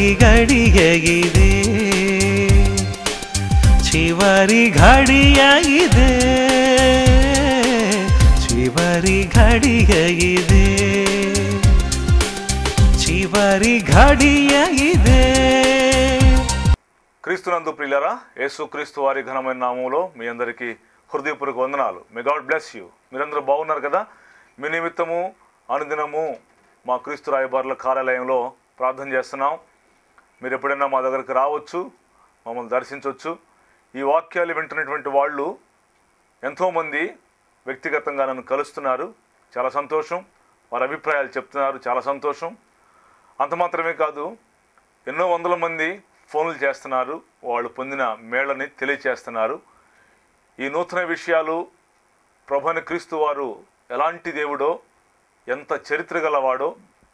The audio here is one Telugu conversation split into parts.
చివరి గడియ ఇదే చివరి ఘడియ ఇదే చివరి ఘడియ ఇదే చివరి ఘడియ ఇదే క్రీస్తునందు ప్రియులరా యేసు క్రీస్తు వారి ఘనమైన నామంలో మీ అందరికీ హృదయపూర్వక వందనాలు మే గాడ్ బ్లెస్ యూ మీరందరూ బాగున్నారు కదా మీ నిమిత్తము అనుదినము మా క్రీస్తు రాయబారుల కార్యాలయంలో ప్రార్థన చేస్తున్నాం మీరు ఎప్పుడైనా మా దగ్గరికి రావచ్చు మమ్మల్ని దర్శించవచ్చు ఈ వాక్యాలు వింటున్నటువంటి వాళ్ళు ఎంతోమంది వ్యక్తిగతంగా నన్ను కలుస్తున్నారు చాలా సంతోషం వారి అభిప్రాయాలు చెప్తున్నారు చాలా సంతోషం అంత మాత్రమే కాదు ఎన్నో వందల మంది ఫోన్లు చేస్తున్నారు వాళ్ళు పొందిన మేళని తెలియచేస్తున్నారు ఈ నూతన విషయాలు ప్రభుని క్రీస్తు వారు ఎలాంటి దేవుడో ఎంత చరిత్ర గలవాడో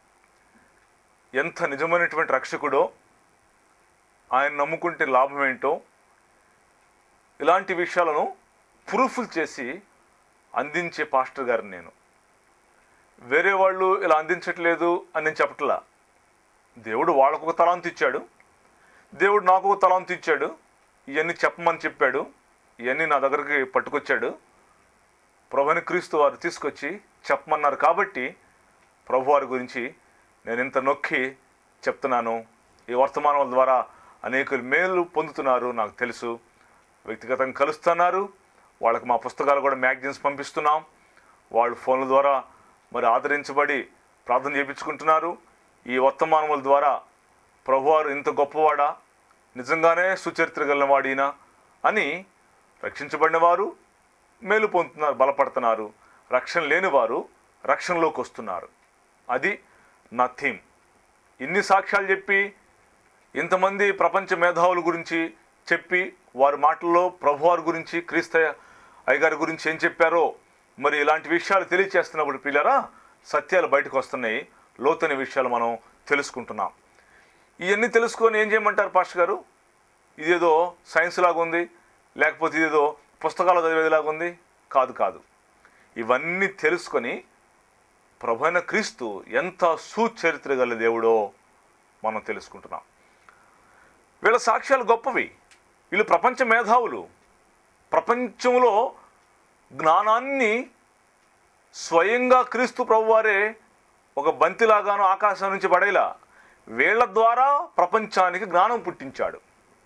ఎంత నిజమైనటువంటి రక్షకుడో ఆయన నమ్ముకుంటే లాభం ఏంటో ఇలాంటి విషయాలను ప్రూఫ్లు చేసి అందించే పాస్టర్ గారు నేను వేరే వాళ్ళు ఇలా అందించట్లేదు అని నేను చెప్పట్లా దేవుడు వాళ్ళకు ఒక తలాంతు ఇచ్చాడు దేవుడు నాకు ఒక తలాంతు ఇచ్చాడు ఇవన్నీ చెప్పమని చెప్పాడు ఇవన్నీ నా దగ్గరికి పట్టుకొచ్చాడు ప్రభుని క్రీస్తు వారు తీసుకొచ్చి చెప్పమన్నారు కాబట్టి ప్రభు వారి గురించి నేను ఇంత నొక్కి చెప్తున్నాను ఈ వర్తమానం ద్వారా అనేకులు మేలు పొందుతున్నారు నాకు తెలుసు వ్యక్తిగతంగా కలుస్తున్నారు వాళ్ళకి మా పుస్తకాలు కూడా మ్యాగజైన్స్ పంపిస్తున్నాం వాళ్ళు ఫోన్ల ద్వారా మరి ఆదరించబడి ప్రార్థన చేయించుకుంటున్నారు ఈ వర్తమానముల ద్వారా ప్రభువారు ఇంత గొప్పవాడా నిజంగానే సుచరిత్ర గలవాడినా అని రక్షించబడిన వారు మేలు పొందుతున్నారు బలపడుతున్నారు రక్షణ లేని వారు రక్షణలోకి వస్తున్నారు అది నా థీమ్ ఇన్ని సాక్ష్యాలు చెప్పి ఇంతమంది ప్రపంచ మేధావుల గురించి చెప్పి వారి మాటల్లో ప్రభువారి గురించి క్రీస్తయ్య అయ్యగారి గురించి ఏం చెప్పారో మరి ఇలాంటి విషయాలు తెలియచేస్తున్నప్పుడు పిల్లరా సత్యాలు బయటకు వస్తున్నాయి లోతైన విషయాలు మనం తెలుసుకుంటున్నాం ఇవన్నీ తెలుసుకొని ఏం చేయమంటారు పాస్టర్ గారు ఇదేదో సైన్స్ లాగా ఉంది లేకపోతే ఇదేదో పుస్తకాలు చదివేదిలాగా ఉంది కాదు కాదు ఇవన్నీ తెలుసుకొని ప్రభైన క్రీస్తు ఎంత సుచరిత్ర గల దేవుడో మనం తెలుసుకుంటున్నాం వీళ్ళ సాక్ష్యాలు గొప్పవి వీళ్ళు ప్రపంచ మేధావులు ప్రపంచంలో జ్ఞానాన్ని స్వయంగా క్రీస్తు ప్రభువారే ఒక బంతిలాగాను ఆకాశం నుంచి పడేలా వీళ్ళ ద్వారా ప్రపంచానికి జ్ఞానం పుట్టించాడు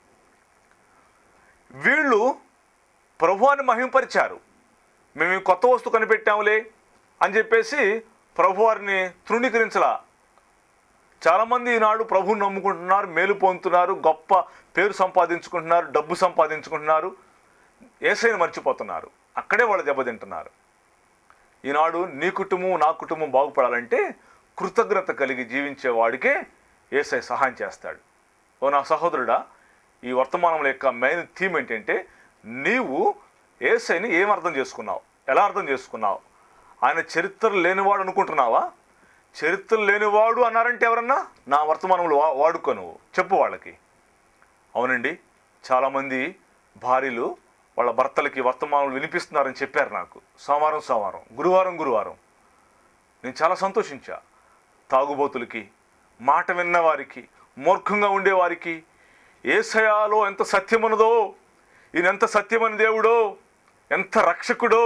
వీళ్ళు ప్రభువాన్ని మహింపరిచారు మేము ఈ కొత్త వస్తువు కనిపెట్టాములే అని చెప్పేసి ప్రభువారిని తృణీకరించలా చాలామంది ఈనాడు ప్రభువుని నమ్ముకుంటున్నారు మేలు పొందుతున్నారు గొప్ప పేరు సంపాదించుకుంటున్నారు డబ్బు సంపాదించుకుంటున్నారు ఏసైని మర్చిపోతున్నారు అక్కడే వాళ్ళు దెబ్బతింటున్నారు ఈనాడు నీ కుటుంబం నా కుటుంబం బాగుపడాలంటే కృతజ్ఞత కలిగి జీవించే వాడికే ఏసై సహాయం చేస్తాడు ఓ నా సహోదరుడా ఈ వర్తమానం యొక్క మెయిన్ థీమ్ ఏంటంటే నీవు ఏసైని ఏం అర్థం చేసుకున్నావు ఎలా అర్థం చేసుకున్నావు ఆయన చరిత్ర లేనివాడు అనుకుంటున్నావా చరిత్ర లేనివాడు అన్నారంటే ఎవరన్నా నా వర్తమానంలో వా వాడుకో నువ్వు చెప్పు వాళ్ళకి అవునండి చాలామంది భార్యలు వాళ్ళ భర్తలకి వర్తమానాలు వినిపిస్తున్నారని చెప్పారు నాకు సోమవారం సోమవారం గురువారం గురువారం నేను చాలా సంతోషించా తాగుబోతులకి మాట విన్న వారికి మూర్ఖంగా ఉండేవారికి ఏసయాలో ఎంత సత్యమున్నదో ఈయన ఎంత సత్యమని దేవుడో ఎంత రక్షకుడో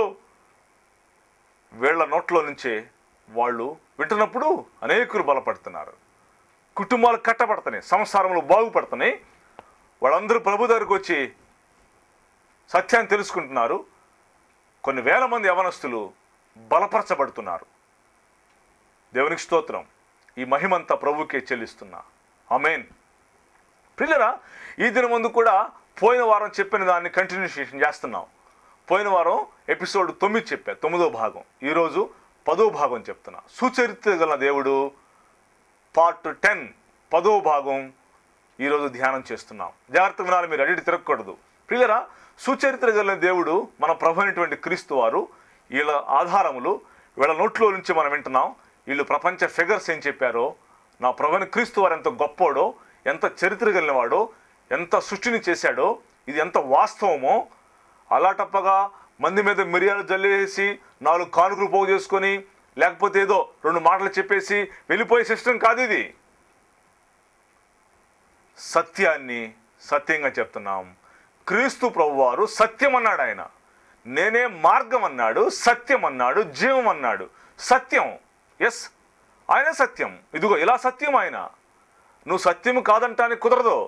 వీళ్ళ నోట్లో నుంచే వాళ్ళు వింటున్నప్పుడు అనేకులు బలపడుతున్నారు కుటుంబాలు కట్టబడుతున్నాయి సంసారంలో బాగుపడుతున్నాయి వాళ్ళందరూ ప్రభు దగ్గరకు వచ్చి సత్యాన్ని తెలుసుకుంటున్నారు కొన్ని వేల మంది యవనస్తులు బలపరచబడుతున్నారు దేవునికి స్తోత్రం ఈ మహిమంతా ప్రభుకే చెల్లిస్తున్నా ఆమెన్ పిల్లరా ఈ దిన ముందు కూడా పోయిన వారం చెప్పిన దాన్ని కంటిన్యూషన్ చేస్తున్నాం పోయిన వారం ఎపిసోడ్ తొమ్మిది చెప్పా తొమ్మిదో భాగం ఈరోజు పదో భాగం చెప్తున్నా సుచరిత్ర గల దేవుడు పార్ట్ టెన్ పదో భాగం ఈరోజు ధ్యానం చేస్తున్నాం జాగ్రత్త వినాలి మీరు అడిగి తిరగకూడదు ప్రియులరా సుచరిత్ర గల దేవుడు మన ప్రభు అయినటువంటి క్రీస్తు వారు వీళ్ళ ఆధారములు వీళ్ళ నోట్లో నుంచి మనం వింటున్నాం వీళ్ళు ప్రపంచ ఫిగర్స్ ఏం చెప్పారో నా ప్రభుని క్రీస్తు వారు ఎంత గొప్పోడో ఎంత చరిత్ర కలిగినవాడో ఎంత సృష్టిని చేశాడో ఇది ఎంత వాస్తవమో అలాటప్పగా మంది మీద మిరియాలు జల్లేసి నాలుగు కానుకలు పోగు చేసుకొని లేకపోతే ఏదో రెండు మాటలు చెప్పేసి వెళ్ళిపోయే సిస్టమ్ కాదు ఇది సత్యాన్ని సత్యంగా చెప్తున్నాం క్రీస్తు ప్రభువారు సత్యం అన్నాడు ఆయన నేనే మార్గం అన్నాడు సత్యం అన్నాడు జీవం అన్నాడు సత్యం ఎస్ ఆయన సత్యం ఇదిగో ఇలా సత్యం ఆయన నువ్వు సత్యం కాదంటానికి కుదరదు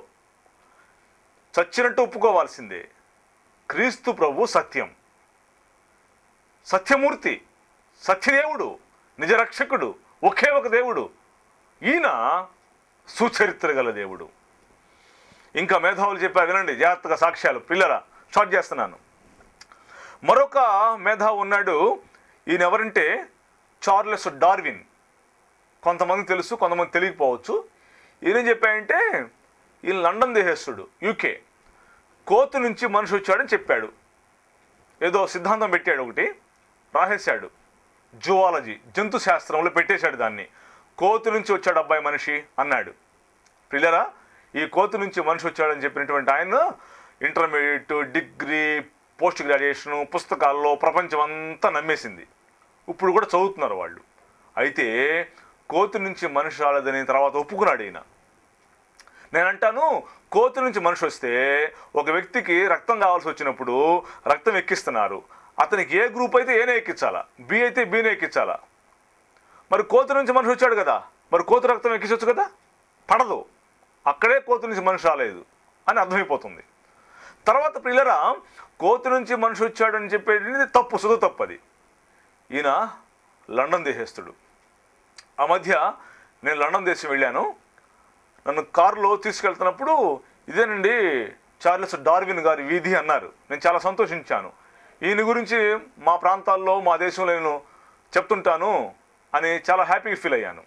చచ్చినట్టు ఒప్పుకోవాల్సిందే క్రీస్తు ప్రభు సత్యం సత్యమూర్తి సత్యదేవుడు నిజరక్షకుడు ఒకే ఒక దేవుడు ఈయన సుచరిత్ర గల దేవుడు ఇంకా మేధావులు చెప్పారు వినండి జాగ్రత్తగా సాక్ష్యాలు పిల్లరా స్టార్ట్ చేస్తున్నాను మరొక మేధావు ఉన్నాడు ఈయన ఎవరంటే చార్లెస్ డార్విన్ కొంతమంది తెలుసు కొంతమంది తెలియకపోవచ్చు ఈయన చెప్పాడంటే ఈయన లండన్ దేశస్తుడు యూకే కోతు నుంచి మనిషి వచ్చాడని చెప్పాడు ఏదో సిద్ధాంతం పెట్టాడు ఒకటి రాసేశాడు జువాలజీ జంతు శాస్త్రంలో పెట్టేశాడు దాన్ని కోతు నుంచి వచ్చాడు అబ్బాయి మనిషి అన్నాడు పిల్లరా ఈ కోతు నుంచి మనిషి వచ్చాడని చెప్పినటువంటి ఆయన ఇంటర్మీడియట్ డిగ్రీ పోస్ట్ గ్రాడ్యుయేషన్ పుస్తకాల్లో ప్రపంచం అంతా నమ్మేసింది ఇప్పుడు కూడా చదువుతున్నారు వాళ్ళు అయితే కోతు నుంచి మనిషి రాలేదని తర్వాత ఒప్పుకున్నాడు ఈయన నేను అంటాను కోతు నుంచి మనిషి వస్తే ఒక వ్యక్తికి రక్తం కావాల్సి వచ్చినప్పుడు రక్తం ఎక్కిస్తున్నారు అతనికి ఏ గ్రూప్ అయితే ఏనే ఎక్కించాలా బి అయితే బీనే ఎక్కించాలా మరి కోతు నుంచి మనిషి వచ్చాడు కదా మరి కోతు రక్తం ఎక్కించవచ్చు కదా పడదు అక్కడే కోతు నుంచి మనిషి రాలేదు అని అర్థమైపోతుంది తర్వాత పిల్లరా కోతు నుంచి మనిషి వచ్చాడని చెప్పేది తప్పు సుధ తప్పు అది ఈయన లండన్ దేశస్తుడు ఆ మధ్య నేను లండన్ దేశం వెళ్ళాను నన్ను కారులో తీసుకెళ్తున్నప్పుడు ఇదేనండి చార్లెస్ డార్విన్ గారి వీధి అన్నారు నేను చాలా సంతోషించాను ఈయన గురించి మా ప్రాంతాల్లో మా దేశంలో నేను చెప్తుంటాను అని చాలా హ్యాపీగా ఫీల్ అయ్యాను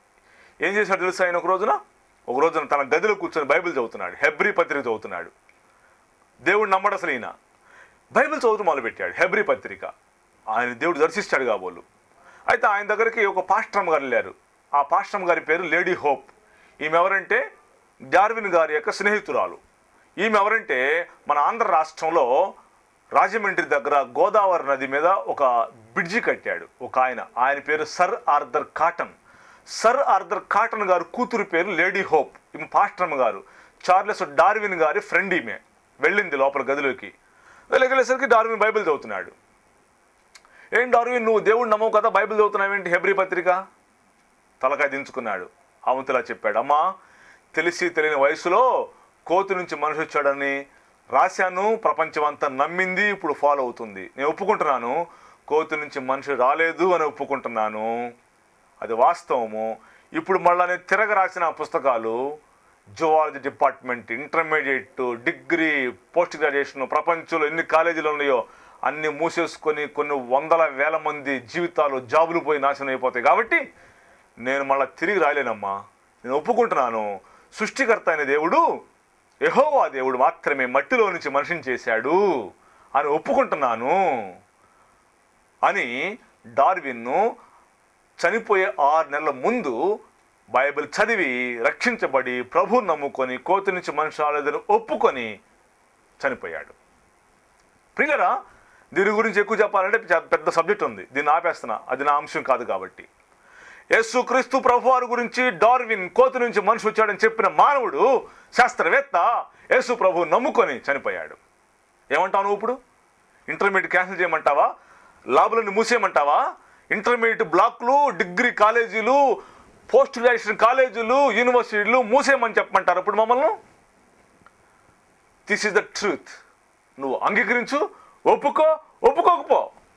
ఏం చేశాడు తెలుసా ఆయన ఒక రోజున ఒక రోజున తన గదిలో కూర్చొని బైబిల్ చదువుతున్నాడు హెబ్రి పత్రిక చదువుతున్నాడు దేవుడు నమ్మడు అసలు ఈయన బైబిల్ చదువుతూ మొదలుపెట్టాడు హెబ్రి పత్రిక ఆయన దేవుడు దర్శిస్తాడు కాబోలు అయితే ఆయన దగ్గరికి ఒక పాస్ట్రమ్ గారు వెళ్ళారు ఆ పాస్ట్రమ్ గారి పేరు లేడీ హోప్ ఈమె ఎవరంటే డార్విన్ గారి యొక్క స్నేహితురాలు ఈమె ఎవరంటే మన ఆంధ్ర రాష్ట్రంలో రాజమండ్రి దగ్గర గోదావరి నది మీద ఒక బ్రిడ్జి కట్టాడు ఒక ఆయన ఆయన పేరు sir Arthur Cotton sir Arthur Cotton గారు కూతురు పేరు లేడీ హోప్ ఈమె పాస్ట్రమ్ గారు చార్లెస్ డార్విన్ గారి ఫ్రెండ్ ఈమె వెళ్ళింది లోపల గదిలోకి వెళ్ళగలేసరికి డార్విన్ బైబిల్ చదువుతున్నాడు ఏం డార్విన్ నువ్వు దేవుడు నమ్మవు కదా బైబిల్ చదువుతున్నావేంటి హెబ్రి పత్రిక తలకాయ దించుకున్నాడు అవంతులా చెప్పాడు అమ్మా తెలిసి తెలియని వయసులో కోతి నుంచి మనిషి వచ్చాడని రాశాను ప్రపంచం అంతా నమ్మింది ఇప్పుడు ఫాలో అవుతుంది నేను ఒప్పుకుంటున్నాను కోతి నుంచి మనిషి రాలేదు అని ఒప్పుకుంటున్నాను అది వాస్తవము ఇప్పుడు మళ్ళా నేను తిరగ రాసిన పుస్తకాలు zoology department intermediate degree post graduation ప్రపంచంలో ఎన్ని కాలేజీలు ఉన్నాయో అన్ని మూసేసుకొని కొన్ని వందల వేల మంది జీవితాలు జాబులు పోయి నాశనం అయిపోతాయి కాబట్టి నేను మళ్ళీ తిరిగి రాలేనమ్మా నేను ఒప్పుకుంటున్నాను సృష్టికర్త అయిన దేవుడు యెహోవా దేవుడు మాత్రమే మట్టిలో నుంచి మనిషిని చేశాడు అని ఒప్పుకుంటున్నాను అని డార్విన్ను చనిపోయే ఆరు నెలల ముందు బైబిల్ చదివి రక్షించబడి ప్రభు నమ్ముకొని కోతి నుంచి మనిషి రాలేదని ఒప్పుకొని చనిపోయాడు ప్రియులరా దీని గురించి ఎక్కువ చెప్పాలంటే చ- పెద్ద సబ్జెక్ట్ ఉంది దీన్ని ఆపేస్తున్నా అది నా అంశం కాదు కాబట్టి యేసు క్రీస్తు ప్రభువారి గురించి డార్విన్ కోతి నుంచి మనిషి వచ్చాడని చెప్పిన మానవుడు శాస్త్రవేత్త యేసు ప్రభు నమ్ముకొని చనిపోయాడు ఏమంటావు నువ్వు ఇప్పుడు ఇంటర్మీడియట్ క్యాన్సిల్ చేయమంటావా లాబులను మూసేయమంటావా ఇంటర్మీడియట్ బ్లాక్లు డిగ్రీ కాలేజీలు పోస్ట్ గ్రాడ్యుయేషన్ కాలేజీలు యూనివర్సిటీలు మూసేయమని చెప్పమంటారు ఇప్పుడు మమ్మల్ని దిస్ ఇస్ ద ట్రూత్ నువ్వు అంగీకరించు ఒప్పుకో ఒప్పుకోకపో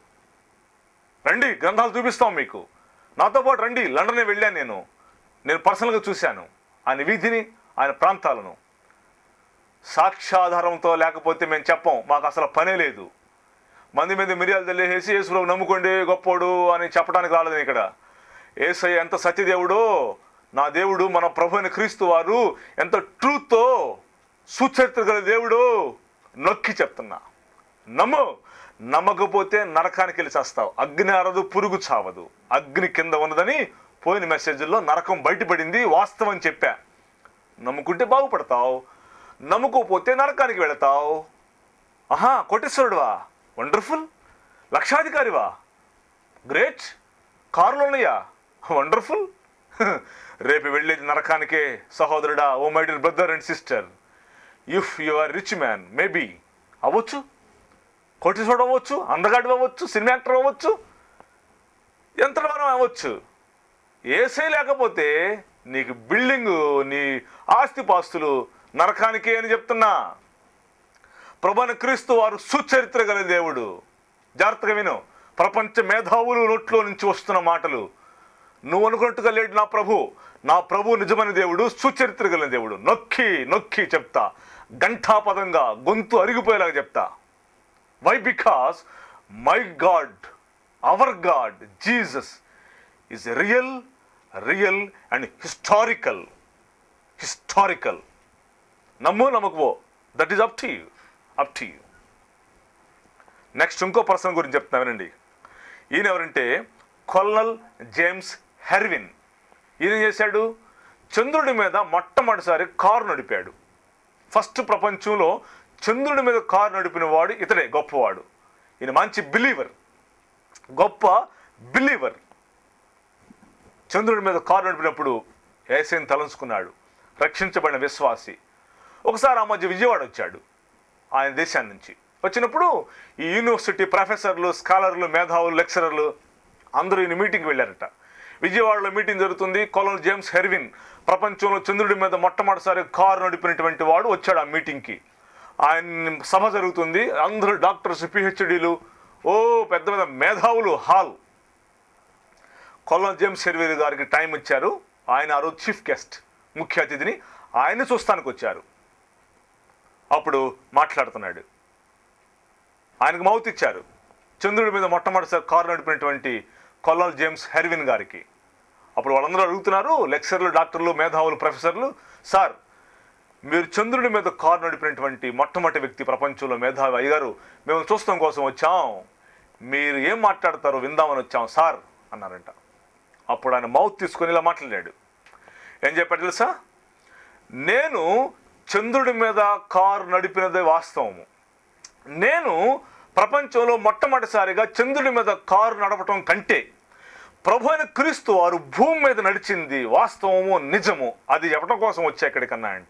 రండి గ్రంథాలు చూపిస్తాం మీకు నాతో పాటు రండి లండన్ వెళ్ళాను నేను నేను పర్సనల్గా చూశాను ఆయన వీధిని ఆయన ప్రాంతాలను సాక్ష్యాధారంతో లేకపోతే మేము చెప్పం మాకు అసలు పనే లేదు మంది మీద మిరియాలు తెలియజేసి యేసుప్రభు నమ్ముకోండి గొప్పోడు అని చెప్పడానికి రాలేదు నేను ఇక్కడ ఏసయ్య ఎంత సత్యదేవుడో నా దేవుడు మన ప్రభు అయిన క్రీస్తు వారు ఎంత ట్రూత్తో సుచరిత్ర గల దేవుడు నొక్కి చెప్తున్నా నమ్ము నమ్మకపోతే నరకానికి వెళ్ళి చేస్తావు అగ్ని అరదు పురుగు చావదు అగ్ని కింద ఉన్నదని పోయిన మెసేజ్లో నరకం బయటపడింది వాస్తవం చెప్పా నమ్ముకుంటే బాగుపడతావు నమ్ముకోపోతే నరకానికి వెళతావు ఆహా కోటేశ్వరుడువా వండర్ఫుల్ లక్షాధికారివా గ్రేట్ కారులు ఉన్నాయా వండర్ఫుల్ రేపు వెళ్ళేది నరకానికే సహోదరుడా oh my dear brother and sister if you are rich man maybe అవ్వచ్చు కోటీశ్వరుడు అవ్వచ్చు అందగాడు అవ్వచ్చు సినిమా యాక్టర్ అవ్వచ్చు ఎంత మనం అవ్వచ్చు ఏసై లేకపోతే నీకు బిల్డింగ్ నీ ఆస్తిపాస్తులు నరకానికే అని చెప్తున్నా ప్రభాన క్రీస్తు వారు సుచరిత్ర గల దేవుడు జాగ్రత్తగా విను ప్రపంచ మేధావులు నోట్లో నుంచి వస్తున్న మాటలు నువ్వు అనుకున్నట్టుగా లేడు నా ప్రభు నా ప్రభు నిజమైన దేవుడు సుచరిత్ర గల దేవుడు నొక్కి నొక్కి చెప్తా ఘంటాపదంగా గొంతు అరిగిపోయేలాగా చెప్తా why because my God our God Jesus is real real and historical historical నమ్ము నమ్మకపో that is up to you up to you next ఇంకో పర్సన్ గురించి చెప్తున్నా వినండి ఈయన ఎవరంటే కొల్నల్ జేమ్స్ హెర్విన్ ఈయన ఏం చేశాడు చంద్రుడి మీద మొట్టమొదటిసారి కారు నడిపాడు ఫస్ట్ ప్రపంచంలో చంద్రుడి మీద కారు నడిపిన వాడు ఇతడే గొప్పవాడు ఈయన మంచి బిలీవర్ గొప్ప బిలీవర్ చంద్రుడి మీద కారు నడిపినప్పుడు ఏసైని తలంచుకున్నాడు రక్షించబడిన విశ్వాసి ఒకసారి ఆ మధ్య విజయవాడ వచ్చాడు ఆయన దేశాన్ని నుంచి వచ్చినప్పుడు ఈ యూనివర్సిటీ ప్రొఫెసర్లు స్కాలర్లు మేధావులు లెక్చరర్లు అందరూ ఈయన మీటింగ్కి వెళ్ళారట విజయవాడలో మీటింగ్ జరుగుతుంది కొలన్ జేమ్స్ హెర్విన్ ప్రపంచంలో చంద్రుడి మీద మొట్టమొదటిసారి కారు నడిపినటువంటి వాడు వచ్చాడు ఆ మీటింగ్కి ఆయన సభ జరుగుతుంది అందరూ డాక్టర్స్ పిహెచ్డీలు ఓ పెద్ద పెద్ద మేధావులు హాల్ కొల్లం జేమ్స్ హెర్వేరి గారికి టైం ఇచ్చారు ఆయన ఆ రోజు చీఫ్ గెస్ట్ ముఖ్య అతిథిని ఆయన చూస్తానికి వచ్చారు అప్పుడు మాట్లాడుతున్నాడు ఆయనకు మౌత్ ఇచ్చారు చంద్రుడి మీద మొట్టమొదటిసారి కారు నడిపినటువంటి కొల్లల్ జేమ్స్ హెర్విన్ గారికి అప్పుడు వాళ్ళందరూ అడుగుతున్నారు లెక్చర్లు డాక్టర్లు మేధావులు ప్రొఫెసర్లు సార్ మీరు చంద్రుడి మీద కారు నడిపినటువంటి మొట్టమొదటి వ్యక్తి ప్రపంచంలో మేధావి అయ్యారు మేము చూస్తాం కోసం వచ్చాం మీరు ఏం మాట్లాడతారో విందామని వచ్చాం సార్ అన్నారంట అప్పుడు ఆయన మౌత్ తీసుకొని ఇలా మాట్లాడాడు ఏం చెప్పాడు తెలుసా నేను చంద్రుడి మీద కారు నడిపినదే వాస్తవము నేను ప్రపంచంలో మొట్టమొదటిసారిగా చంద్రుడి మీద కారు నడపటం కంటే ప్రభు అయిన క్రీస్తు వారు భూమి మీద నడిచింది వాస్తవము నిజము అది చెప్పడం కోసం వచ్చా ఇక్కడికన్నా అంట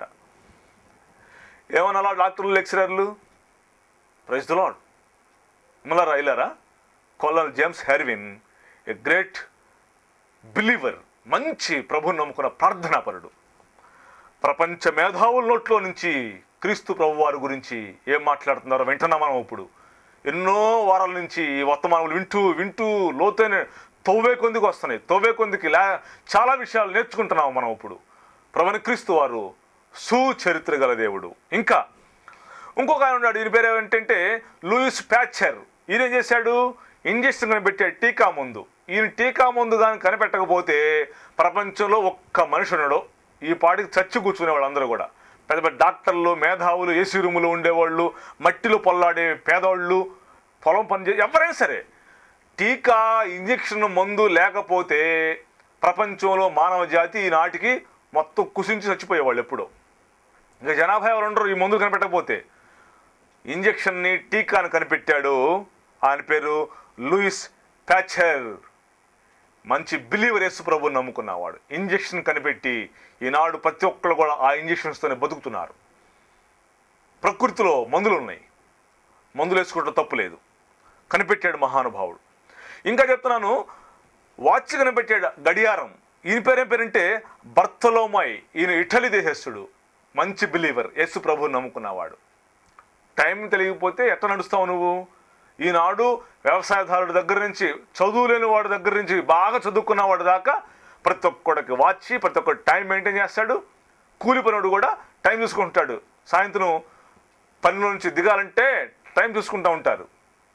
ఏమన్నా డాక్టర్లు లెక్చరర్లు ప్రైజ్ ద లాడ్ మళ్ళా రైలరా కొల్లన్ జేమ్స్ హెర్విన్ ఏ గ్రేట్ బిలీవర్ మంచి ప్రభుని నమ్ముకున్న ప్రార్థనాపరుడు ప్రపంచ మేధావుల నోట్లో నుంచి క్రీస్తు ప్రభు వారి గురించి ఏం మాట్లాడుతున్నారో వింటున్నాం మనం ఇప్పుడు ఎన్నో వారాల నుంచి ఈ వర్తమానములు వింటూ వింటూ లోతైన తవ్వే కొందికి వస్తున్నాయి తవ్వే కొందికి లే చాలా విషయాలు నేర్చుకుంటున్నాం మనం ఇప్పుడు ప్రభుని క్రీస్తు వారు సుచరిత్ర గల దేవుడు ఇంకా ఇంకొక ఆయన ఉన్నాడు ఈయన పేరు ఏంటంటే లూయిస్ ప్యాచర్ ఈయన ఏం చేశాడు ఇంజక్షన్ కనిపెట్టాడు టీకా ముందు ఈయన టీకా ముందు కానీ కనిపెట్టకపోతే ప్రపంచంలో ఒక్క మనిషి ఉన్నాడు ఈ పాటికి చచ్చి కూర్చునే వాళ్ళందరూ కూడా పెద్ద పెద్ద డాక్టర్లు మేధావులు ఏసీ రూములో ఉండేవాళ్ళు మట్టిలో పొల్లాడే పేదవాళ్ళు పొలం పని చే ఎవరైనా సరే టీకా ఇంజక్షన్ మందు లేకపోతే ప్రపంచంలో మానవ జాతి ఈనాటికి మొత్తం కుసించి చచ్చిపోయేవాళ్ళు ఎప్పుడో ఇంకా జనాభా ఎవరు ఉండరు ఈ మందు కనిపెట్టకపోతే ఇంజక్షన్ని టీకాను కనిపెట్టాడు ఆయన పేరు లూయిస్ ప్యాచర్ మంచి బిలీవర్ యేసు ప్రభుని నమ్ముకున్నవాడు ఇంజక్షన్ కనిపెట్టి ఈనాడు ప్రతి ఒక్కరు కూడా ఆ ఇంజక్షన్స్తోనే బతుకుతున్నారు ప్రకృతిలో మందులు ఉన్నాయి మందులు వేసుకోవడం తప్పు లేదు కనిపెట్టాడు మహానుభావుడు ఇంకా చెప్తున్నాను వాచ్ కనిపెట్టాడు గడియారం ఈయన పేరేం పేరంటే బర్తలోమాయ్ ఈయన ఇటలీ దేశస్థుడు మంచి బిలీవర్ యేసు ప్రభుని నమ్ముకున్నవాడు టైం తెలియకపోతే ఎట్లా నడుస్తావు నువ్వు ఈనాడు వ్యవసాయదారుడి దగ్గర నుంచి చదువు లేని వాడి దగ్గర నుంచి బాగా చదువుకున్న వాడి దాకా ప్రతి ఒక్కడికి వాచి ప్రతి ఒక్కటి టైం మెయింటైన్ చేస్తాడు కూలి పనుడు కూడా టైం చూసుకుంటాడు సాయంత్రం పనిలో నుంచి దిగాలంటే టైం చూసుకుంటూ ఉంటారు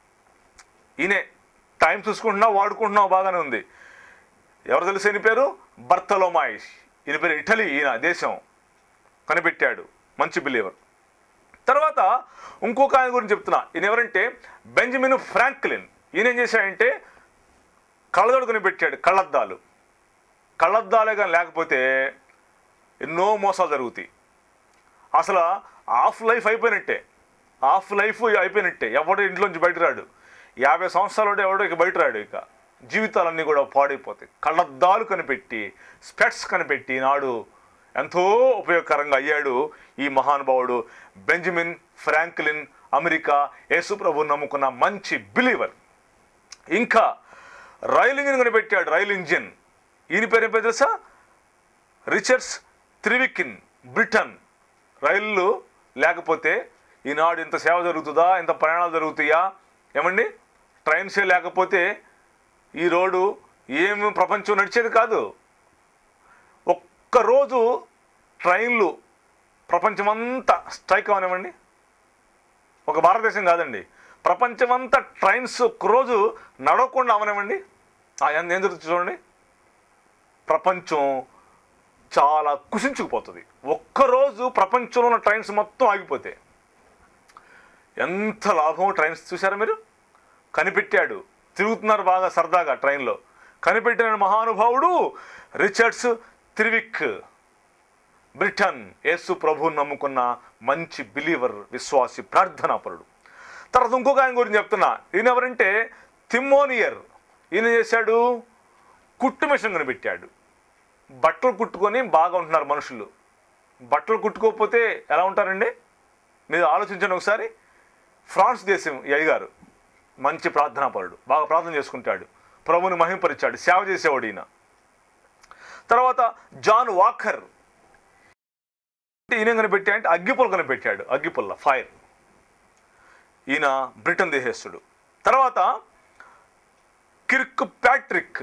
ఈయనే టైం చూసుకుంటున్నావు వాడుకుంటున్నావు బాగానే ఉంది ఎవరు తెలుసు ఈయన పేరు బర్తలోమాయిష్ ఈయన పేరు ఇటలీ ఈయన దేశం కనిపెట్టాడు మంచి బిలీవర్ తర్వాత ఇంకొక ఆయన గురించి చెప్తున్నా ఈయన ఎవరంటే బెంజమిన్ ఫ్రాంక్లిన్ ఈయన ఏం చేశాడంటే కళ్ళజోడు కనిపెట్టాడు కళ్ళద్దాలు కళ్ళద్దాలే కానీ లేకపోతే ఎన్నో మోసాలు జరుగుతాయి అసలు హాఫ్ లైఫ్ అయిపోయినట్టే హాఫ్ లైఫ్ అయిపోయినట్టే ఎవడో ఇంట్లోంచి బయట రాడు యాభై సంవత్సరాలు ఎవడో ఇక బయట రాడు ఇక జీవితాలన్నీ కూడా పాడైపోతాయి కళ్ళద్దాలు కనిపెట్టి స్పెట్స్ కనిపెట్టి నాడు ఎంతో ఉపయోగకరంగా అయ్యాడు ఈ మహానుభావుడు బెంజమిన్ ఫ్రాంక్లిన్ అమెరికా యేసు ప్రభు నమ్ముకున్న మంచి బిలీవర్ ఇంకా రైలు ఇంజిన్ కనిపెట్టాడు రైలు ఇంజిన్ ఈయన పేరు ఏం పేరు తెలుసా రిచర్డ్స్ త్రివికిన్ బ్రిటన్ రైళ్ళు లేకపోతే ఈనాడు ఇంత సేవ జరుగుతుందా ఇంత ప్రయాణాలు జరుగుతాయా ఏమండి ట్రైన్సే లేకపోతే ఈ రోడ్డు ఏమి ప్రపంచం నడిచేది కాదు ఒక్కరోజు ట్రైన్లు ప్రపంచమంతా స్ట్రైక్ అవనివ్వండి ఒక భారతదేశం కాదండి ప్రపంచమంతా ట్రైన్స్ ఒక్కరోజు నడవకుండా అవనివ్వండి ఆ, ఏం ఏం జరుగుతుంది చూడండి ప్రపంచం చాలా కుసించుకుపోతుంది ఒక్కరోజు ప్రపంచంలో ఉన్న ట్రైన్స్ మొత్తం ఆగిపోతే ఎంత లాభం ట్రైన్స్ చూసారా మీరు కనిపెట్టాడు తిరుగుతున్నారు బాగా సరదాగా ట్రైన్లో కనిపెట్టిన మహానుభావుడు రిచర్డ్స్ త్రివిక్ బ్రిటన్ యేసు ప్రభువుని నమ్ముకున్న మంచి బిలీవర్ విశ్వాసి ప్రార్థనాపరుడు తర్వాత ఇంకొక ఆయన గురించి చెప్తున్నా ఈయన ఎవరంటే తిమ్మోనియర్ ఈయన చేశాడు కుట్టు మిషన్ కనిపెట్టాడు బట్టలు కుట్టుకొని బాగా ఉంటున్నారు మనుషులు బట్టలు కుట్టుకోకపోతే ఎలా ఉంటారండి మీరు ఆలోచించండి ఒకసారి ఫ్రాన్స్ దేశం ఈ అయ్యగారు మంచి ప్రార్థనాపరుడు బాగా ప్రార్థన చేసుకుంటాడు ప్రభుని మహింపరిచాడు సేవ చేసేవాడు ఈయన తర్వాత జాన్ వాకర్ ఈయన కనిపెట్టా అంటే అగ్గిపుల్ల కనిపెట్టాడు అగ్గిపుల్ల ఫైర్ ఈయన బ్రిటన్ దేశస్తుడు తర్వాత కిర్క్ ప్యాట్రిక్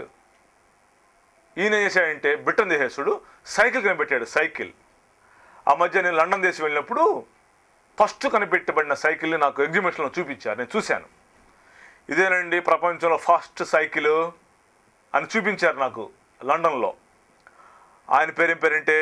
ఈయన ఏం చేశాడంటే బ్రిటన్ దేశస్తుడు సైకిల్ కనిపెట్టాడు సైకిల్ ఆ మధ్య నేను లండన్ దేశం వెళ్ళినప్పుడు ఫస్ట్ కనిపెట్టబడిన సైకిల్ని నాకు ఎగ్జిబిషన్లో చూపించారు నేను చూశాను ఇదేనండి ప్రపంచంలో ఫస్ట్ సైకిల్ అని చూపించారు నాకు లండన్లో ఆయన పేరేం పేరంటే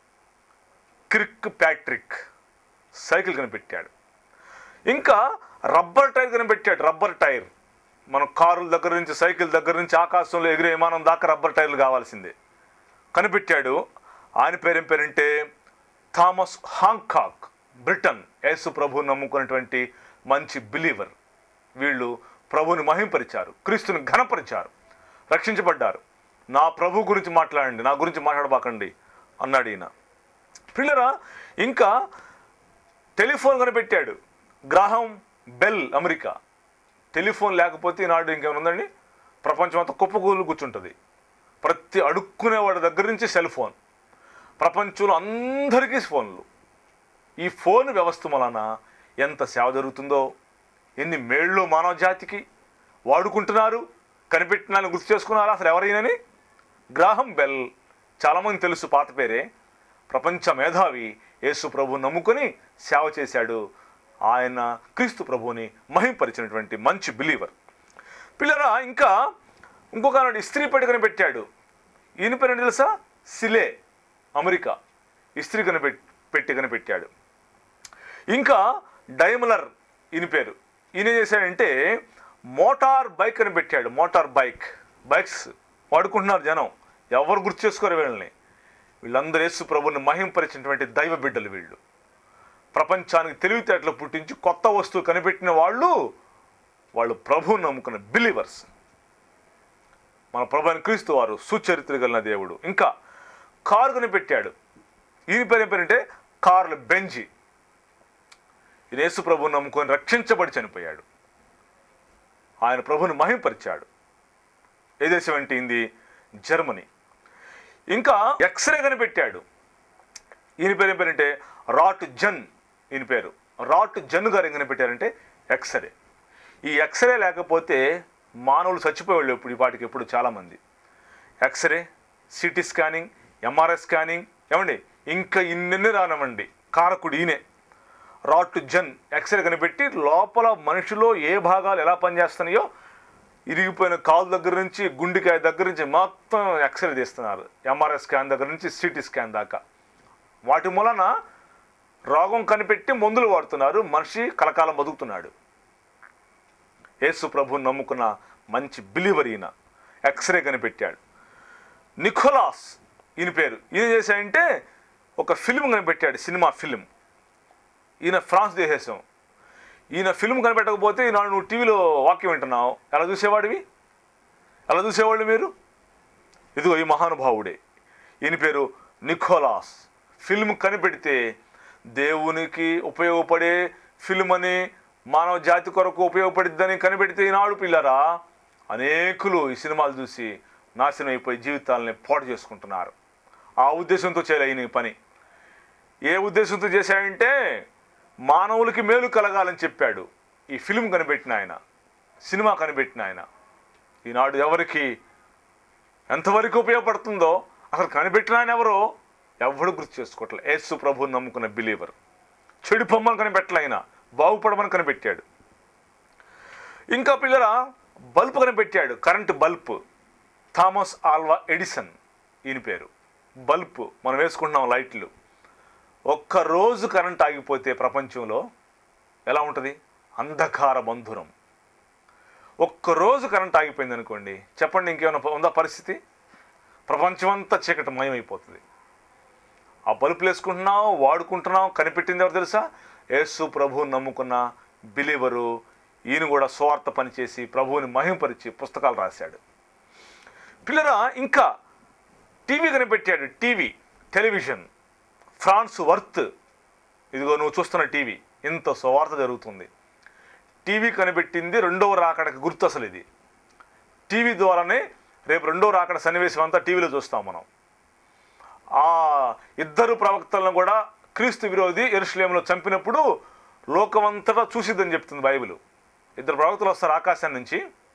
క్రిక్ ప్యాట్రిక్ సైకిల్ కనిపెట్టాడు ఇంకా రబ్బర్ టైర్ కనిపెట్టాడు రబ్బర్ టైర్ మన కారుల దగ్గర నుంచి సైకిల్ దగ్గర నుంచి ఆకాశంలో ఎగిరే విమానం దాకా రబ్బర్ టైర్లు కావాల్సిందే కనిపెట్టాడు ఆయన పేరేం పేరంటే థామస్ హాంకాక్ బ్రిటన్ యేసు ప్రభు నమ్ముకున్నటువంటి మంచి బిలీవర్ వీళ్ళు ప్రభుని మహింపరిచారు క్రీస్తుని ఘనపరిచారు రక్షించబడ్డారు నా ప్రభు గురించి మాట్లాడండి నా గురించి మాట్లాడబాకండి అన్నాడు ఈయన పిల్లరా ఇంకా టెలిఫోన్ కనిపెట్టాడు గ్రాహం బెల్ అమెరికా టెలిఫోన్ లేకపోతే ఈనాడు ఇంకేమైనా ఉందండి ప్రపంచం అంతా కుప్పకూలు కూర్చుంటుంది ప్రతి అడుక్కునేవాడి దగ్గర నుంచి సెల్ ఫోన్ ప్రపంచంలో అందరికీ ఫోన్లు ఈ ఫోన్ వ్యవస్థ వలన ఎంత సేవ జరుగుతుందో ఎన్ని మేళ్ళు మానవ జాతికి వాడుకుంటున్నారు కనిపెట్టిన గుర్తు చేసుకున్నారా అసలు ఎవరైనాని గ్రాహం బెల్ చాలామంది తెలుసు పాత పేరే ప్రపంచ మేధావి యేసు ప్రభు నమ్ముకొని సేవ చేశాడు ఆయన క్రీస్తు ప్రభువుని మహింపరిచినటువంటి మంచి బిలీవర్ పిల్లరా ఇంకా ఇంకొక నాడు ఇస్త్రీ పెట్టి కనిపెట్టాడు ఈయన పేరు ఏంటి తెలుసా సిలే అమెరికా ఇస్త్రీ కనిపెట్ పెట్టి కనిపెట్టాడు ఇంకా డైమలర్ ఈయన పేరు ఈయన ఏం చేశాడంటే మోటార్ బైక్ అని పెట్టాడు మోటార్ బైక్ బైక్స్ వాడుకుంటున్నారు జనం ఎవరు గుర్తు చేసుకోరు వీళ్ళని వీళ్ళందరూ యేసు ప్రభుని మహింపరిచినటువంటి దైవ బిడ్డలు వీళ్ళు ప్రపంచానికి తెలివితేటలు పుట్టించి కొత్త వస్తువు కనిపెట్టిన వాళ్ళు వాళ్ళు ప్రభువుని నమ్ముకున్న బిలీవర్స్ మన ప్రభు అయిన క్రీస్తు వారు సుచరిత్ర కలిగిన దేవుడు ఇంకా కారు కనిపెట్టాడు ఈయన పేరు ఏం పేరంటే కార్ల బెంజి ఈయన యేసు ప్రభుని నమ్ముకొని రక్షించబడి చనిపోయాడు ఆయన ప్రభుని మహింపరిచాడు ఏ దేశం అంటే ఇది జర్మనీ ఇంకా ఎక్స్రే కనిపెట్టాడు ఈయన పేరు ఏం పేరంటే రాట్ జన్ ఈయన పేరు రాట్ జన్ గారు ఏం కనిపెట్టారంటే ఎక్స్రే ఈ ఎక్స్రే లేకపోతే మానవులు చచ్చిపోయేవాళ్ళు ఇప్పుడు ఈ పాటికి ఎప్పుడు చాలామంది x ray CT scanning MRI scanning ఏమండి ఇంకా ఇన్నెన్ని రానవండి కారకుడు ఈయనే రాట్ జన్ ఎక్స్రే కనిపెట్టి లోపల మనిషిలో ఏ భాగాలు ఎలా పనిచేస్తున్నాయో ఇరిగిపోయిన కాలు దగ్గర నుంచి గుండెకాయ దగ్గర నుంచి మొత్తం ఎక్స్రే తీస్తున్నారు ఎంఆర్ఐ స్కాన్ దగ్గర నుంచి సిటీ స్కాన్ దాకా వాటి మూలన రోగం కనిపెట్టి మందులు వాడుతున్నారు మనిషి కలకాలం బతుకుతున్నాడు యేసు ప్రభుని నమ్ముకున్న మంచి బిలీవర్ ఈయన ఎక్స్రే కనిపెట్టాడు నికోలాస్ ఈయన పేరు ఈయన చేశాడంటే ఒక ఫిల్మ్ కనిపెట్టాడు సినిమా ఫిల్మ్ ఈయన ఫ్రాన్స్ దేశం ఈయన ఫిల్మ్ కనిపెట్టకపోతే ఈనాడు నువ్వు టీవీలో వాక్యం వింటున్నావు ఎలా చూసేవాడివి ఎలా చూసేవాళ్ళు మీరు ఇదిగో ఈ మహానుభావుడే ఈయన పేరు నికోలాస్ ఫిల్మ్ కనిపెడితే దేవునికి ఉపయోగపడే ఫిల్మ్ అని మానవ జాతి కొరకు ఉపయోగపడిద్దని కనిపెడితే ఈనాడు పిల్లరా అనేకులు ఈ సినిమాలు చూసి నాశనం అయిపోయి జీవితాలని పాడు చేసుకుంటున్నారు ఆ ఉద్దేశంతో చేయలే ఈయన ఈ పని ఏ ఉద్దేశంతో చేశాడంటే మానవులకి మేలు కలగాలని చెప్పాడు ఈ ఫిల్మ్ కనిపెట్టిన ఆయన సినిమా కనిపెట్టిన ఆయన ఈనాడు ఎవరికి ఎంతవరకు ఉపయోగపడుతుందో అసలు కనిపెట్టిన ఆయన ఎవరో ఎవడు గుర్తు చేసుకోవట్లే యేసు ప్రభుని నమ్ముకున్న బిలీవర్ చెడు బొమ్మను కనిపెట్టలే ఆయన బాగుపడమని కనిపెట్టాడు ఇంకా పిల్లల బల్బ్ కనిపెట్టాడు current bulb Thomas Alva Edison ఈయన పేరు బల్బ్ మనం వేసుకుంటున్నాం లైట్లు ఒక్క రోజు కరెంట్ ఆగిపోతే ప్రపంచంలో ఎలా ఉంటుంది అంధకార బంధురం ఒక్క రోజు కరెంట్ ఆగిపోయింది అనుకోండి చెప్పండి ఇంకేమైనా ఉందా పరిస్థితి ప్రపంచమంతా చీకటి మయమైపోతుంది ఆ బల్బులు వేసుకుంటున్నాం వాడుకుంటున్నాం కనిపెట్టింది ఎవరు తెలుసా యేసు ప్రభువు నమ్ముకున్న బిలీవరు ఈయన కూడా స్వార్థ పనిచేసి ప్రభువుని మహింపరిచి పుస్తకాలు రాశాడు పిల్లరా ఇంకా టీవీ కనిపెట్టాడు టీవీ టెలివిజన్ ఫ్రాన్స్ వర్త్ ఇదిగో నువ్వు చూస్తున్న టీవీ ఇంత సువార్త జరుగుతుంది టీవీ కనిపెట్టింది రెండవ రాకడకి గుర్తు అసలు ఇది టీవీ ద్వారానే రేపు రెండో రాకడ సన్నివేశం అంతా టీవీలో చూస్తాం మనం ఆ ఇద్దరు ప్రవక్తలను కూడా క్రీస్తు విరోధి ఎరుషలేంలో చంపినప్పుడు లోకమంతటా చూసిద్దని చెప్తుంది బైబిల్ ఇద్దరు ప్రవక్తలు వస్తారు ఆకాశం నుంచి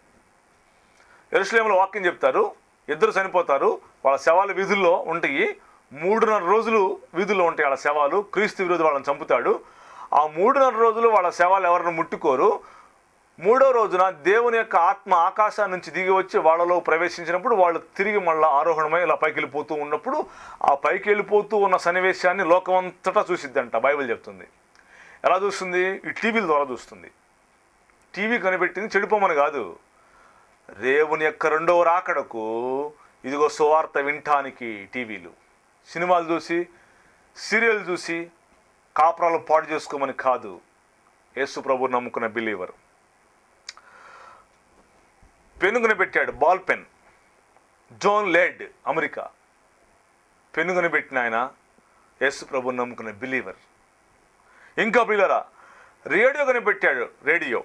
ఎరుషలేంలో వాక్యం చెప్తారు ఇద్దరు చనిపోతారు వాళ్ళ శవాలు వీధుల్లో ఉంటాయి మూడున్నర రోజులు వీధుల్లో ఉంటాయి వాళ్ళ శవాలు క్రీస్తు విరోధి వాళ్ళని చంపుతాడు ఆ మూడున్నర రోజులు వాళ్ళ శవాలు ఎవరిని ముట్టుకోరు మూడో రోజున దేవుని యొక్క ఆత్మ ఆకాశం నుంచి దిగి వచ్చి వాళ్ళలో ప్రవేశించినప్పుడు వాళ్ళు తిరిగి మళ్ళీ ఆరోహణమై ఇలా పైకి వెళ్ళిపోతూ ఉన్నప్పుడు ఆ పైకి వెళ్ళిపోతూ ఉన్న సన్నివేశాన్ని లోకమంతటా చూసిద్దంట బైబిల్ చెప్తుంది ఎలా చూస్తుంది ఈ టీవీల ద్వారా చూస్తుంది టీవీ కనిపెట్టింది చెడిపోమని కాదు రేవుని యొక్క రెండవ రాకడకు ఇదిగో సువార్త వింటానికి టీవీలు సినిమాలు చూసి సీరియల్ చూసి కాపురాలు పాడు చేసుకోమని కాదు యేసు ప్రభు నమ్ముకున్న బిలీవర్ పెన్ను కనిపెట్టాడు ball pen John Loud America pen కనిపెట్టిన ఆయన యేసు ప్రభు నమ్ముకున్న బిలీవర్ ఇంకా పిల్లరా రేడియో కనిపెట్టాడు రేడియో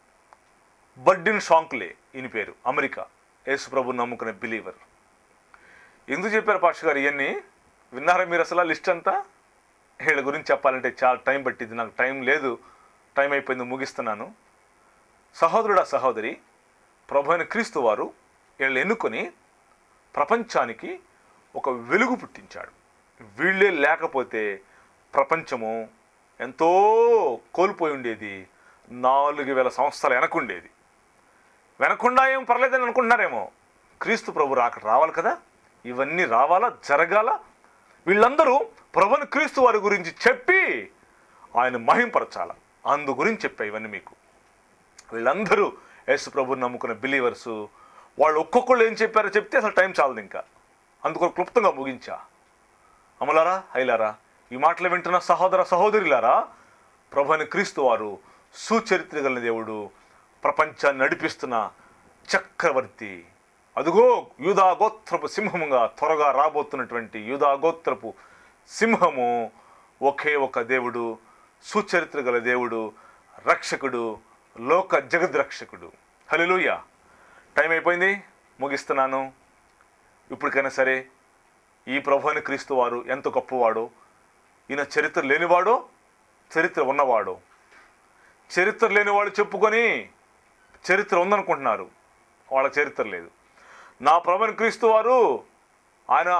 బర్డిన్ షాంక్లే ఈయన పేరు అమెరికా యేసు ప్రభు నమ్ముకునే బిలీవర్ ఎందుకు చెప్పారు పాష గారు ఇవన్నీ విన్నారా మీరు అసలు లిస్ట్ అంతా వీళ్ళ గురించి చెప్పాలంటే చాలా టైం పట్టింది నాకు టైం లేదు టైం అయిపోయింది ముగిస్తున్నాను సహోదరుడా సహోదరి ప్రభు అయిన క్రీస్తు వారు వీళ్ళని ఎన్నుకొని ప్రపంచానికి ఒక వెలుగు పుట్టించాడు వీళ్ళే లేకపోతే ప్రపంచము ఎంతో కోల్పోయి ఉండేది నాలుగు వేల సంవత్సరాలు వెనకుండేది వెనకుండా ఏం పర్లేదని అనుకుంటున్నారేమో క్రీస్తు ప్రభు రాక రావాలి కదా ఇవన్నీ రావాలా జరగాల వీళ్ళందరూ ప్రభుని క్రీస్తు వారి గురించి చెప్పి ఆయన మహింపరచాల అందు గురించి చెప్పా ఇవన్నీ మీకు వీళ్ళందరూ యేసు ప్రభుని నమ్ముకున్న బిలీవర్స్ వాళ్ళు ఒక్కొక్కళ్ళు ఏం చెప్పారో చెప్తే అసలు టైం చాలదు ఇంకా అందుకు క్లుప్తంగా ముగించా అమలారా హైలారా ఈ మాటలు వింటున్న సహోదర సహోదరులారా ప్రభుని క్రీస్తు వారు సుచరిత్ర కలిగిన దేవుడు ప్రపంచాన్ని నడిపిస్తున్న చక్రవర్తి అదుగో యూదా గోత్రపు సింహముగా త్వరగా రాబోతున్నటువంటి యూదా గోత్రపు సింహము ఒకే ఒక దేవుడు సుచరిత్ర గల దేవుడు రక్షకుడు లోక జగద్రక్షకుడు హల్లెలూయా టైం అయిపోయింది ముగిస్తున్నాను ఇప్పటికైనా సరే ఈ ప్రభుని క్రీస్తు వారు ఎంత గొప్పవాడో ఈయన చరిత్ర లేనివాడో చరిత్ర ఉన్నవాడో చరిత్ర లేనివాడు చెప్పుకొని చరిత్ర ఉందనుకుంటున్నారు వాళ్ళ చరిత్ర లేదు నా ప్రభుని క్రీస్తు వారు ఆయన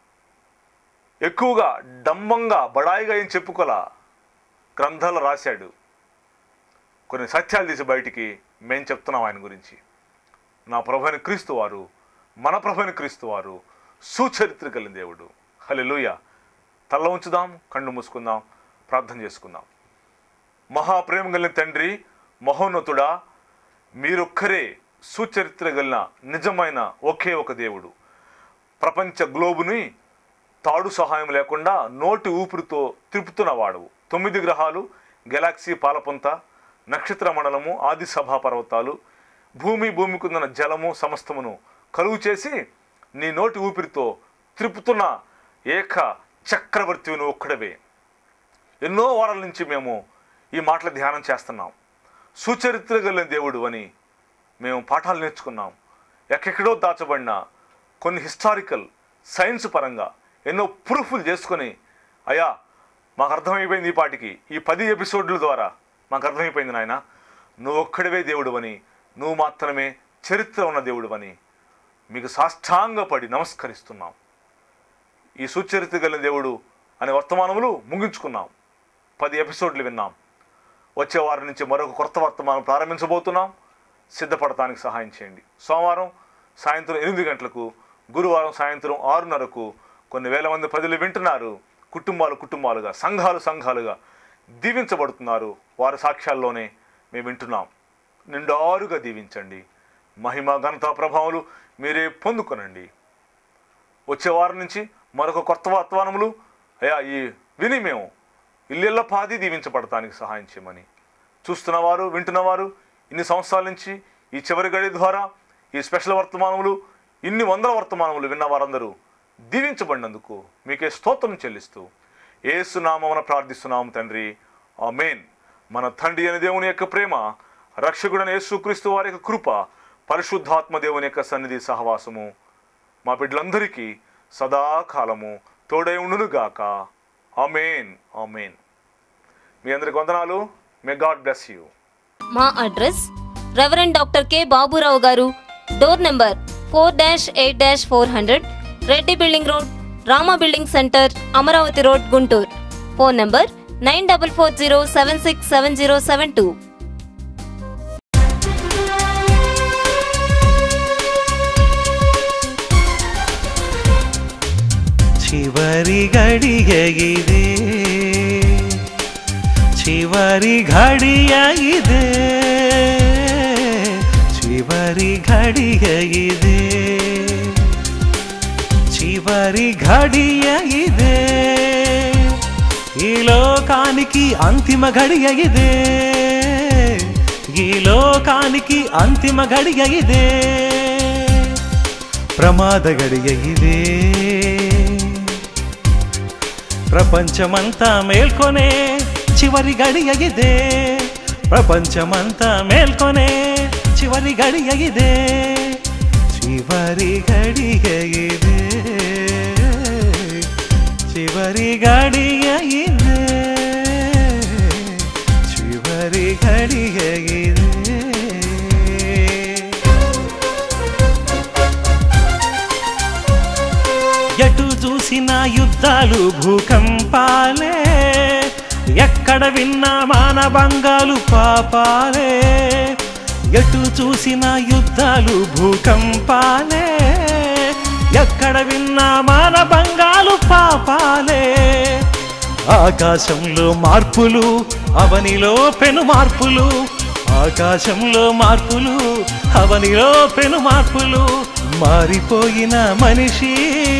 ఎక్కువగా డంబంగా బడాయిగా ఏం చెప్పుకోలా గ్రంథాలు రాశాడు కొన్ని సత్యాలు తీసి బయటికి మేం చెప్తున్నాం ఆయన గురించి నా ప్రభుని క్రీస్తు వారు మన ప్రభుని క్రీస్తు వారు సుచరిత్ర కలిగిన దేవుడు హల్లెలూయ తల్ల ఉంచుదాం కళ్ళు మూసుకుందాం ప్రార్థన చేసుకుందాం మహాప్రేమ కలిగిన తండ్రి మహోన్నతుడా మీరొక్కరే సుచరిత్ర కలిగిన నిజమైన ఒకే ఒక దేవుడు ప్రపంచ గ్లోబుని తాడు సహాయం లేకుండా నోటి ఊపిరితో తిప్పుతున్న వాడవు తొమ్మిది గ్రహాలు గెలాక్సీ పాలపొంత నక్షత్ర మండలము ఆది సభా పర్వతాలు భూమి భూమికుందన జలము సమస్తమును కలుగు చేసి నీ నోటి ఊపిరితో త్రిప్పుతున్న ఏక చక్రవర్తివి నువ్వు ఒక్కడవే ఎన్నో వారాల నుంచి మేము ఈ మాటల ధ్యానం చేస్తున్నాం సుచరిత్ర కలిగిన దేవుడు అని మేము పాఠాలు నేర్చుకున్నాం ఎక్కడెక్కడో దాచబడిన కొన్ని హిస్టారికల్ సైన్స్ పరంగా ఎన్నో ప్రూఫ్లు చేసుకొని అయ్యా మాకు అర్థమైపోయింది ఈ పాటికి ఈ పది ఎపిసోడ్ల ద్వారా మాకు అర్థమైపోయింది నాయన నువ్వు ఒక్కడివే దేవుడు అని నువ్వు మాత్రమే చరిత్ర ఉన్న దేవుడు అని మీకు సాష్టాంగపడి నమస్కరిస్తున్నాం ఈ సుచరిత్ర కలిగిన దేవుడు అనే వర్తమానములు ముగించుకున్నాం పది ఎపిసోడ్లు విన్నాం వచ్చే వారం నుంచి మరొక కొత్త వర్తమానం ప్రారంభించబోతున్నాం సిద్ధపడటానికి సహాయం చేయండి సోమవారం సాయంత్రం ఎనిమిది గంటలకు గురువారం సాయంత్రం ఆరున్నరకు కొన్ని వేల మంది ప్రజలు వింటున్నారు కుటుంబాలు కుటుంబాలుగా సంఘాలు సంఘాలుగా దీవించబడుతున్నారు వారి సాక్ష్యాల్లోనే మేము వింటున్నాం నిండారుగా దీవించండి మహిమ ఘనత ప్రభావాలు మీరే పొందుకొనండి వచ్చే వారం నుంచి మరొక కొత్త వర్తమానములు అయ్యా ఈ విని మేము ఇల్లిళ్ళ పాది దీవించబడటానికి సహాయం చేయమని చూస్తున్నవారు వింటున్నవారు ఇన్ని సంవత్సరాల నుంచి ఈ చివరి గడి ద్వారా ఈ స్పెషల్ వర్తమానములు ఇన్ని వందల వర్తమానములు విన్న వారందరూ దీవించబడినందుకు మీకే స్తోత్రం చెల్లిస్తూ ఏసునామమున ప్రార్థిస్తున్నాము తండ్రి ఆమేన్ మన తండ్రి అనే దేవుని యొక్క ప్రేమ రక్షకుడైన యేసుక్రీస్తు వారి యొక్క కృప పరిశుద్ధాత్మ దేవుని యొక్క సన్నిధి సహవాసము మా బిడ్డలందరికీ సదాకాలము తోడై ఉండునుగాక ఆమెన్ ఆమెన్ మీ అందరికి వందనాలు మే గాడ్ బ్లెస్ యూ మా address reverend doctor K Baburao గారు door number four dash eight dash four hundred Reddy building road Rama building centre Amaravati road Guntur phone number nine double four zero seven six seven zero seven two చివరి గడియ ఇదే చివరి ఘడియ ఇదే చివరి ఘడియ ఇదే చివరి ఘడియ ఇదే ఈ లోకానికి అంతిమ గడియ ఇదే ఈ లోకానికి అంతిమ గడియ ఇదే ప్రమాద గడియ ఇదే ప్రపంచమంతా మేల్కొనే చివరి గడియ ఇదే ప్రపంచమంతా మేల్కొనే చివరి గడియ ఇదే చివరి గడియ ఇదే చివరి గడియ ఇదే చివరి గడియ ఇదే ఎటు చూసిన యుద్ధాలు భూకంపాలే ఎక్కడ విన్నా మానభంగాలు పాపాలే ఎటు చూసిన యుద్ధాలు భూకంపాలే ఎక్కడ విన్నా మానభంగాలు పాపాలే ఆకాశంలో మార్పులు అవనిలో పెను మార్పులు ఆకాశంలో మార్పులు అవనిలో పెను మార్పులు మారిపోయిన మనిషి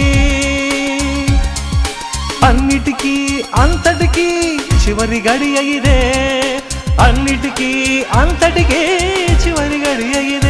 అన్నిటికీ అంతటికీ చివరి గడియ ఇదే అన్నిటికీ అంతటికీ చివరి గడియ ఇదే